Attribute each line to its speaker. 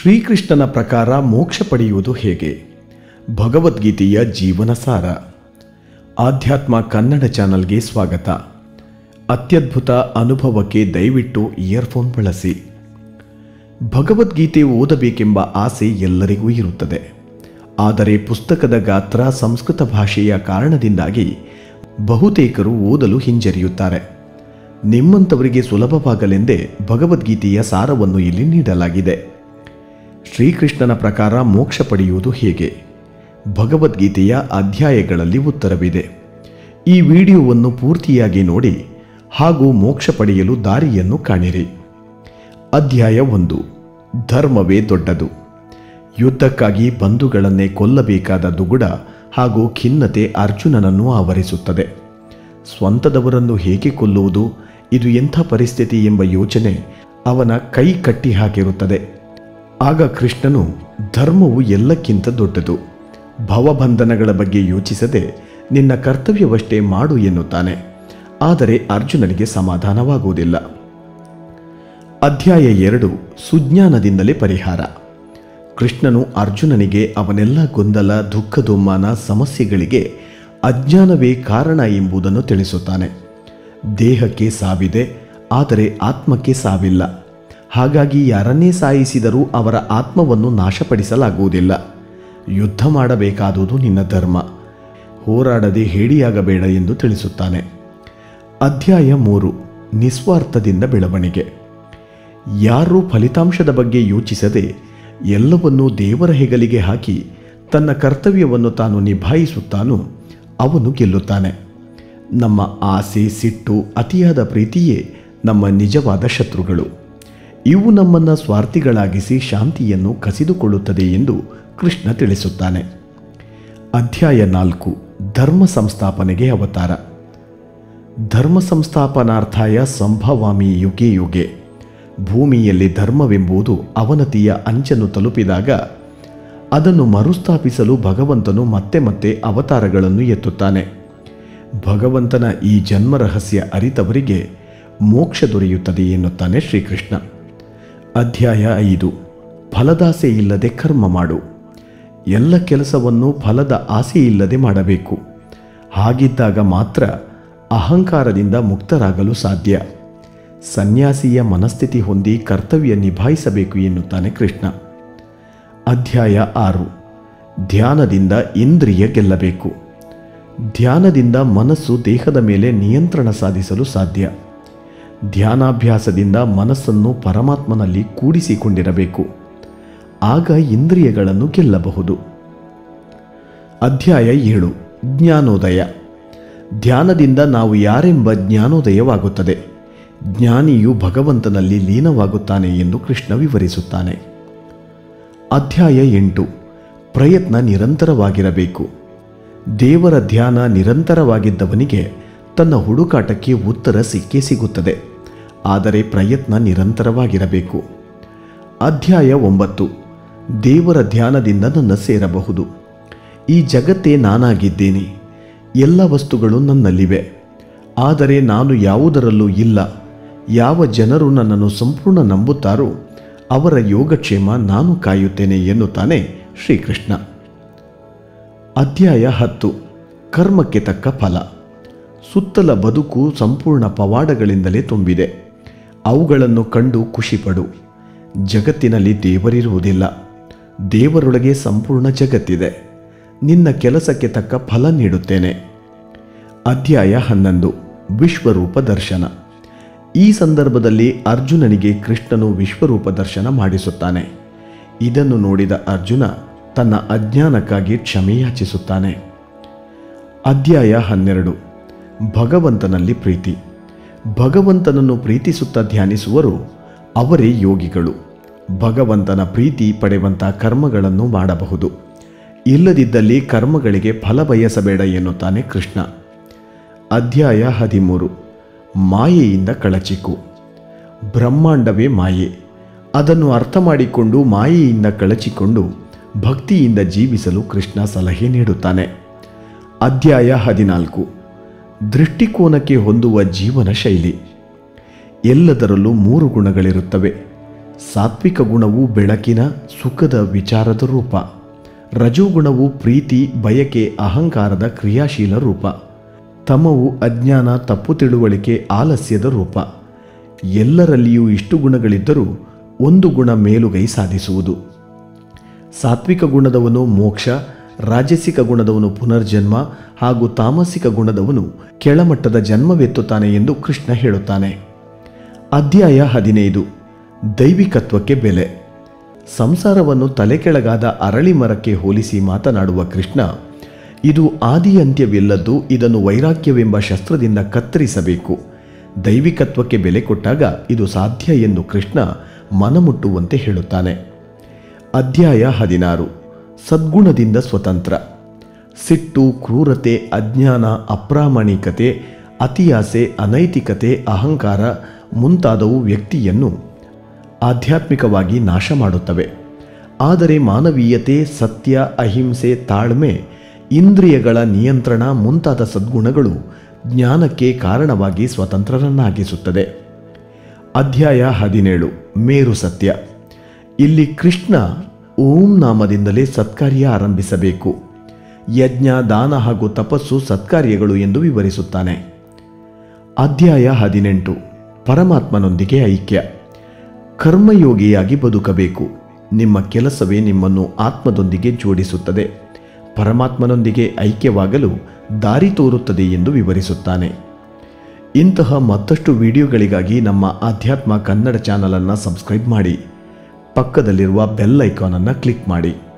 Speaker 1: ಶ್ರೀಕೃಷ್ಣನ ಪ್ರಕಾರ ಮೋಕ್ಷ ಪಡೆಯುವುದು ಹೇಗೆ ಭಗವದ್ಗೀತೆಯ ಜೀವನ ಸಾರ ಆಧ್ಯಾತ್ಮ ಕನ್ನಡ ಚಾನಲ್ಗೆ ಸ್ವಾಗತ ಅತ್ಯದ್ಭುತ ಅನುಭವಕ್ಕೆ ದಯವಿಟ್ಟು ಇಯರ್ಫೋನ್ ಬಳಸಿ ಭಗವದ್ಗೀತೆ ಓದಬೇಕೆಂಬ ಆಸೆ ಎಲ್ಲರಿಗೂ ಇರುತ್ತದೆ ಆದರೆ ಪುಸ್ತಕದ ಗಾತ್ರ ಸಂಸ್ಕೃತ ಭಾಷೆಯ ಕಾರಣದಿಂದಾಗಿ ಬಹುತೇಕರು ಓದಲು ಹಿಂಜರಿಯುತ್ತಾರೆ ನಿಮ್ಮಂಥವರಿಗೆ ಸುಲಭವಾಗಲೆಂದೇ ಭಗವದ್ಗೀತೆಯ ಸಾರವನ್ನು ಇಲ್ಲಿ ನೀಡಲಾಗಿದೆ ಶ್ರೀಕೃಷ್ಣನ ಪ್ರಕಾರ ಮೋಕ್ಷ ಪಡೆಯುವುದು ಹೇಗೆ ಭಗವದ್ಗೀತೆಯ ಅಧ್ಯಾಯಗಳಲ್ಲಿ ಉತ್ತರವಿದೆ ಈ ವಿಡಿಯೋವನ್ನು ಪೂರ್ತಿಯಾಗಿ ನೋಡಿ ಹಾಗೂ ಮೋಕ್ಷ ಪಡೆಯಲು ದಾರಿಯನ್ನು ಕಾಣಿರಿ ಅಧ್ಯಾಯ ಒಂದು ಧರ್ಮವೇ ದೊಡ್ಡದು ಯುದ್ಧಕ್ಕಾಗಿ ಬಂಧುಗಳನ್ನೇ ಕೊಲ್ಲಬೇಕಾದ ದುಗುಡ ಹಾಗೂ ಖಿನ್ನತೆ ಅರ್ಜುನನನ್ನು ಆವರಿಸುತ್ತದೆ ಸ್ವಂತದವರನ್ನು ಹೇಗೆ ಕೊಲ್ಲುವುದು ಇದು ಎಂಥ ಪರಿಸ್ಥಿತಿ ಎಂಬ ಯೋಚನೆ ಅವನ ಕೈ ಕಟ್ಟಿ ಹಾಕಿರುತ್ತದೆ ಆಗ ಕೃಷ್ಣನು ಧರ್ಮವು ಎಲ್ಲಕ್ಕಿಂತ ದೊಡ್ಡದು ಭವಬಂಧನಗಳ ಬಗ್ಗೆ ಯೋಚಿಸದೆ ನಿನ್ನ ಕರ್ತವ್ಯವಷ್ಟೇ ಮಾಡು ಎನ್ನುತ್ತಾನೆ ಆದರೆ ಅರ್ಜುನನಿಗೆ ಸಮಾಧಾನವಾಗುವುದಿಲ್ಲ ಅಧ್ಯಾಯ ಎರಡು ಸುಜ್ಞಾನದಿಂದಲೇ ಪರಿಹಾರ ಕೃಷ್ಣನು ಅರ್ಜುನನಿಗೆ ಅವನೆಲ್ಲ ಗೊಂದಲ ದುಃಖದುಮ್ಮಾನ ಸಮಸ್ಯೆಗಳಿಗೆ ಅಜ್ಞಾನವೇ ಕಾರಣ ಎಂಬುದನ್ನು ತಿಳಿಸುತ್ತಾನೆ ದೇಹಕ್ಕೆ ಸಾವಿದೆ ಆದರೆ ಆತ್ಮಕ್ಕೆ ಸಾವಿಲ್ಲ ಹಾಗಾಗಿ ಯಾರನ್ನೇ ಸಾಯಿಸಿದರೂ ಅವರ ಆತ್ಮವನ್ನು ನಾಶಪಡಿಸಲಾಗುವುದಿಲ್ಲ ಯುದ್ಧ ಮಾಡಬೇಕಾದುದು ನಿನ್ನ ಧರ್ಮ ಹೋರಾಡದೆ ಹೇಡಿಯಾಗಬೇಡ ಎಂದು ತಿಳಿಸುತ್ತಾನೆ ಅಧ್ಯಾಯ ಮೂರು ನಿಸ್ವಾರ್ಥದಿಂದ ಬೆಳವಣಿಗೆ ಯಾರೂ ಫಲಿತಾಂಶದ ಬಗ್ಗೆ ಯೋಚಿಸದೆ ಎಲ್ಲವನ್ನೂ ದೇವರ ಹೆಗಲಿಗೆ ಹಾಕಿ ತನ್ನ ಕರ್ತವ್ಯವನ್ನು ತಾನು ನಿಭಾಯಿಸುತ್ತಾನೋ ಅವನು ಗೆಲ್ಲುತ್ತಾನೆ ನಮ್ಮ ಆಸೆ ಸಿಟ್ಟು ಅತಿಯಾದ ಪ್ರೀತಿಯೇ ನಮ್ಮ ನಿಜವಾದ ಶತ್ರುಗಳು ಇವು ನಮ್ಮನ್ನು ಸ್ವಾರ್ಥಿಗಳಾಗಿಸಿ ಶಾಂತಿಯನ್ನು ಕಸಿದುಕೊಳ್ಳುತ್ತದೆ ಎಂದು ಕೃಷ್ಣ ತಿಳಿಸುತ್ತಾನೆ ಅಧ್ಯಾಯ ನಾಲ್ಕು ಧರ್ಮ ಸಂಸ್ಥಾಪನೆಗೆ ಅವತಾರ ಧರ್ಮ ಸಂಸ್ಥಾಪನಾರ್ಥಾಯ ಸಂಭವಾಮಿ ಯುಗೆ ಯುಗೆ ಭೂಮಿಯಲ್ಲಿ ಧರ್ಮವೆಂಬುದು ಅವನತಿಯ ಅಂಚನ್ನು ತಲುಪಿದಾಗ ಅದನ್ನು ಮರುಸ್ಥಾಪಿಸಲು ಭಗವಂತನು ಮತ್ತೆ ಮತ್ತೆ ಅವತಾರಗಳನ್ನು ಎತ್ತುತ್ತಾನೆ ಭಗವಂತನ ಈ ಜನ್ಮ ರಹಸ್ಯ ಅರಿತವರಿಗೆ ಮೋಕ್ಷ ದೊರೆಯುತ್ತದೆ ಎನ್ನುತ್ತಾನೆ ಶ್ರೀಕೃಷ್ಣ ಅಧ್ಯಾಯ ಐದು ಫಲದಾಸೆ ಇಲ್ಲದೆ ಕರ್ಮ ಮಾಡು ಎಲ್ಲ ಕೆಲಸವನ್ನು ಫಲದ ಆಸೆ ಇಲ್ಲದೆ ಮಾಡಬೇಕು ಹಾಗಿದ್ದಾಗ ಮಾತ್ರ ಅಹಂಕಾರದಿಂದ ಮುಕ್ತರಾಗಲು ಸಾಧ್ಯ ಸನ್ಯಾಸಿಯ ಮನಸ್ಥಿತಿ ಹೊಂದಿ ಕರ್ತವ್ಯ ನಿಭಾಯಿಸಬೇಕು ಎನ್ನುತ್ತಾನೆ ಕೃಷ್ಣ ಅಧ್ಯಾಯ ಆರು ಧ್ಯಾನದಿಂದ ಇಂದ್ರಿಯ ಗೆಲ್ಲಬೇಕು ಧ್ಯಾನದಿಂದ ಮನಸ್ಸು ದೇಹದ ಮೇಲೆ ನಿಯಂತ್ರಣ ಸಾಧಿಸಲು ಸಾಧ್ಯ ಧ್ಯಾನಾಭ್ಯಾಸದಿಂದ ಮನಸ್ಸನ್ನು ಪರಮಾತ್ಮನಲ್ಲಿ ಕೂಡಿಸಿಕೊಂಡಿರಬೇಕು ಆಗ ಇಂದ್ರಿಯಗಳನ್ನು ಗೆಲ್ಲಬಹುದು ಅಧ್ಯಾಯ ಏಳು ಜ್ಞಾನೋದಯ ಧ್ಯಾನದಿಂದ ನಾವು ಯಾರೆಂಬ ಜ್ಞಾನೋದಯವಾಗುತ್ತದೆ ಜ್ಞಾನಿಯು ಭಗವಂತನಲ್ಲಿ ಲೀನವಾಗುತ್ತಾನೆ ಎಂದು ಕೃಷ್ಣ ವಿವರಿಸುತ್ತಾನೆ ಅಧ್ಯಾಯ ಎಂಟು ಪ್ರಯತ್ನ ನಿರಂತರವಾಗಿರಬೇಕು ದೇವರ ಧ್ಯಾನ ನಿರಂತರವಾಗಿದ್ದವನಿಗೆ ತನ್ನ ಹುಡುಕಾಟಕ್ಕೆ ಉತ್ತರ ಸಿಕ್ಕೇ ಸಿಗುತ್ತದೆ ಆದರೆ ಪ್ರಯತ್ನ ನಿರಂತರವಾಗಿರಬೇಕು ಅಧ್ಯಾಯ ಒಂಬತ್ತು ದೇವರ ಧ್ಯಾನದಿಂದ ನನ್ನ ಸೇರಬಹುದು ಈ ಜಗತ್ತೇ ನಾನಾಗಿದ್ದೇನೆ ಎಲ್ಲ ವಸ್ತುಗಳು ನನ್ನಲ್ಲಿವೆ ಆದರೆ ನಾನು ಯಾವುದರಲ್ಲೂ ಇಲ್ಲ ಯಾವ ಜನರು ನನ್ನನ್ನು ಸಂಪೂರ್ಣ ನಂಬುತ್ತಾರೋ ಅವರ ಯೋಗಕ್ಷೇಮ ನಾನು ಕಾಯುತ್ತೇನೆ ಎನ್ನುತ್ತಾನೆ ಶ್ರೀಕೃಷ್ಣ ಅಧ್ಯಾಯ ಹತ್ತು ಕರ್ಮಕ್ಕೆ ತಕ್ಕ ಫಲ ಸುತ್ತಲ ಬದುಕು ಸಂಪೂರ್ಣ ಪವಾಡಗಳಿಂದಲೇ ತುಂಬಿದೆ ಅವುಗಳನ್ನು ಕಂಡು ಖುಷಿಪಡು ಜಗತ್ತಿನಲ್ಲಿ ದೇವರಿರುವುದಿಲ್ಲ ದೇವರೊಳಗೆ ಸಂಪೂರ್ಣ ಜಗತ್ತಿದೆ ನಿನ್ನ ಕೆಲಸಕ್ಕೆ ತಕ್ಕ ಫಲ ನೀಡುತ್ತೇನೆ ಅಧ್ಯಾಯ ಹನ್ನೊಂದು ವಿಶ್ವರೂಪ ದರ್ಶನ ಈ ಸಂದರ್ಭದಲ್ಲಿ ಅರ್ಜುನನಿಗೆ ಕೃಷ್ಣನು ವಿಶ್ವರೂಪ ದರ್ಶನ ಮಾಡಿಸುತ್ತಾನೆ ಇದನ್ನು ನೋಡಿದ ಅರ್ಜುನ ತನ್ನ ಅಜ್ಞಾನಕ್ಕಾಗಿ ಕ್ಷಮೆಯಾಚಿಸುತ್ತಾನೆ ಅಧ್ಯಾಯ ಹನ್ನೆರಡು ಭಗವಂತನಲ್ಲಿ ಪ್ರೀತಿ ಭಗವಂತನನ್ನು ಪ್ರೀತಿಸುತ್ತಾ ಧ್ಯಾನಿಸುವರು ಅವರೇ ಯೋಗಿಗಳು ಭಗವಂತನ ಪ್ರೀತಿ ಪಡೆಯುವಂಥ ಕರ್ಮಗಳನ್ನು ಮಾಡಬಹುದು ಇಲ್ಲದಿದ್ದಲ್ಲಿ ಕರ್ಮಗಳಿಗೆ ಫಲ ಬಯಸಬೇಡ ಎನ್ನುತ್ತಾನೆ ಕೃಷ್ಣ ಅಧ್ಯಾಯ ಹದಿಮೂರು ಮಾಯೆಯಿಂದ ಕಳಚಿಕು ಬ್ರಹ್ಮಾಂಡವೇ ಮಾಯೆ ಅದನ್ನು ಅರ್ಥ ಮಾಡಿಕೊಂಡು ಮಾಯೆಯಿಂದ ಕಳಚಿಕೊಂಡು ಭಕ್ತಿಯಿಂದ ಜೀವಿಸಲು ಕೃಷ್ಣ ಸಲಹೆ ನೀಡುತ್ತಾನೆ ಅಧ್ಯಾಯ ಹದಿನಾಲ್ಕು ದೃಷ್ಟಿಕೋನಕ್ಕೆ ಹೊಂದುವ ಜೀವನ ಶೈಲಿ ಎಲ್ಲದರಲ್ಲೂ ಮೂರು ಗುಣಗಳಿರುತ್ತವೆ ಸಾತ್ವಿಕ ಗುಣವು ಬೆಳಕಿನ ಸುಖದ ವಿಚಾರದ ರೂಪ ರಜೋಗುಣವು ಪ್ರೀತಿ ಬಯಕೆ ಅಹಂಕಾರದ ಕ್ರಿಯಾಶೀಲ ರೂಪ ತಮವು ಅಜ್ಞಾನ ತಪ್ಪು ತಿಳುವಳಿಕೆ ಆಲಸ್ಯದ ರೂಪ ಎಲ್ಲರಲ್ಲಿಯೂ ಇಷ್ಟು ಗುಣಗಳಿದ್ದರೂ ಒಂದು ಗುಣ ಮೇಲುಗೈ ಸಾಧಿಸುವುದು ಸಾತ್ವಿಕ ಗುಣದವನು ಮೋಕ್ಷ ರಾಜಸಿಕ ಗುಣದವನು ಪುನರ್ಜನ್ಮ ಹಾಗೂ ತಾಮಸಿಕ ಗುಣದವನು ಕೆಳಮಟ್ಟದ ಜನ್ಮವೆತ್ತುತ್ತಾನೆ ಎಂದು ಕೃಷ್ಣ ಹೇಳುತ್ತಾನೆ ಅಧ್ಯಾಯ ಹದಿನೈದು ದೈವಿಕತ್ವಕ್ಕೆ ಬೆಲೆ ಸಂಸಾರವನ್ನು ತಲೆಕೆಳಗಾದ ಅರಳಿ ಮರಕ್ಕೆ ಹೋಲಿಸಿ ಮಾತನಾಡುವ ಕೃಷ್ಣ ಇದು ಆದಿ ಅಂತ್ಯವಿಲ್ಲದ್ದು ಇದನ್ನು ವೈರಾಗ್ಯವೆಂಬ ಶಸ್ತ್ರದಿಂದ ಕತ್ತರಿಸಬೇಕು ದೈವಿಕತ್ವಕ್ಕೆ ಬೆಲೆ ಕೊಟ್ಟಾಗ ಇದು ಸಾಧ್ಯ ಎಂದು ಕೃಷ್ಣ ಮನಮುಟ್ಟುವಂತೆ ಹೇಳುತ್ತಾನೆ ಅಧ್ಯಾಯ ಹದಿನಾರು ಸದ್ಗುಣದಿಂದ ಸ್ವತಂತ್ರ ಸಿಟ್ಟು ಕ್ರೂರತೆ ಅಜ್ಞಾನ ಅಪ್ರಾಮಾಣಿಕತೆ ಅತಿಯಾಸೆ ಅನೈತಿಕತೆ ಅಹಂಕಾರ ಮುಂತಾದವು ವ್ಯಕ್ತಿಯನ್ನು ಆಧ್ಯಾತ್ಮಿಕವಾಗಿ ನಾಶ ಮಾಡುತ್ತವೆ ಆದರೆ ಮಾನವೀಯತೆ ಸತ್ಯ ಅಹಿಂಸೆ ತಾಳ್ಮೆ ಇಂದ್ರಿಯಗಳ ನಿಯಂತ್ರಣ ಮುಂತಾದ ಸದ್ಗುಣಗಳು ಜ್ಞಾನಕ್ಕೆ ಕಾರಣವಾಗಿ ಸ್ವತಂತ್ರರನ್ನಾಗಿಸುತ್ತದೆ ಅಧ್ಯಾಯ ಹದಿನೇಳು ಮೇರು ಸತ್ಯ ಇಲ್ಲಿ ಕೃಷ್ಣ ಓಂ ನಾಮದಿಂದಲೇ ಸತ್ಕಾರ್ಯ ಆರಂಭಿಸಬೇಕು ಯಜ್ಞ ದಾನ ಹಾಗೂ ತಪಸ್ಸು ಸತ್ಕಾರ್ಯಗಳು ಎಂದು ವಿವರಿಸುತ್ತಾನೆ ಅಧ್ಯಾಯ ಹದಿನೆಂಟು ಪರಮಾತ್ಮನೊಂದಿಗೆ ಐಕ್ಯ ಕರ್ಮಯೋಗಿಯಾಗಿ ಬದುಕಬೇಕು ನಿಮ್ಮ ಕೆಲಸವೇ ನಿಮ್ಮನ್ನು ಆತ್ಮದೊಂದಿಗೆ ಜೋಡಿಸುತ್ತದೆ ಪರಮಾತ್ಮನೊಂದಿಗೆ ಐಕ್ಯವಾಗಲು ದಾರಿ ತೋರುತ್ತದೆ ಎಂದು ವಿವರಿಸುತ್ತಾನೆ ಇಂತಹ ಮತ್ತಷ್ಟು ವಿಡಿಯೋಗಳಿಗಾಗಿ ನಮ್ಮ ಆಧ್ಯಾತ್ಮ ಕನ್ನಡ ಚಾನಲನ್ನು ಸಬ್ಸ್ಕ್ರೈಬ್ ಮಾಡಿ ಪಕ್ಕದಲ್ಲಿರುವ ಬೆಲ್ ಐಕಾನನ್ನು ಕ್ಲಿಕ್ ಮಾಡಿ